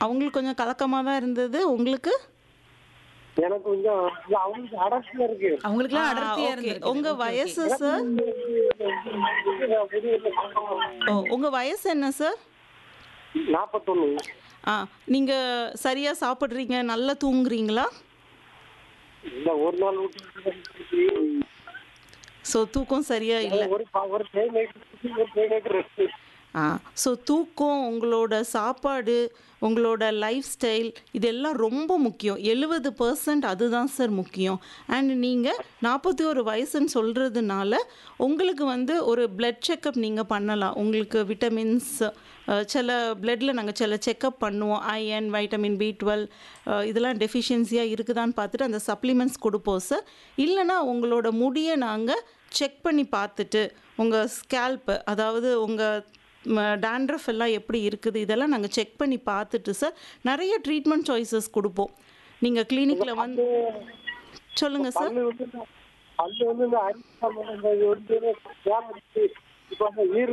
அவங்களுக்கு கொஞ்சம் கலக்கமாக தான் இருந்தது உங்களுக்கு எனக்கு கொஞ்சம் இல்ல, அவங்களுக்கு அடர்த்தியா இருக்கு அவங்களுக்குலாம் ஆ, அடர்த்தியா okay. இருந்திருக்கு உங்க வயசு சார் ஓ உங்க வயசு என்ன சார் நாற்பத்தொன்னு ஆ நீங்க சரியா சாப்பிட்றீங்க நல்லா தூங்குறீங்களா இல்ல ஒரு நாள் விட்டு ஸோ தூக்கம் சரியா இல்லை ஒரு பா- ஒரு தேய் நைட் ஒரு தேய் நைட் ரெஸ்ட் ஆ ஸோ தூக்கம் உங்களோட சாப்பாடு உங்களோட லைஃப் ஸ்டைல் இதெல்லாம் ரொம்ப முக்கியம் எழுபது பர்சன்ட் அதுதான் சார் முக்கியம் அண்ட் நீங்கள் நாற்பத்தி ஒரு வயசுன்னு சொல்கிறதுனால உங்களுக்கு வந்து ஒரு பிளட் செக்கப் நீங்கள் பண்ணலாம் உங்களுக்கு விட்டமின்ஸ் சில பிளட்டில் நாங்கள் சில செக்கப் பண்ணுவோம் அயன் வைட்டமின் பி டுவெல் இதெல்லாம் டெஃபிஷியன்சியாக இருக்குதான்னு பார்த்துட்டு அந்த சப்ளிமெண்ட்ஸ் கொடுப்போம் சார் இல்லைனா உங்களோட முடியை நாங்கள் செக் பண்ணி பார்த்துட்டு உங்கள் ஸ்கேல்ப்பு அதாவது உங்கள் டேண்ட்ரஃப் எல்லாம் எப்படி இருக்குது இதெல்லாம் நாங்கள் செக் பண்ணி பார்த்துட்டு சார் நிறைய ட்ரீட்மெண்ட் சாய்ஸஸ் கொடுப்போம் நீங்கள் கிளினிக்கில் வந்து சொல்லுங்கள் சார் பல்லு வந்து பல்லு வந்து இந்த அரிசி சம்பந்தம் வந்து இப்போ அந்த ஈர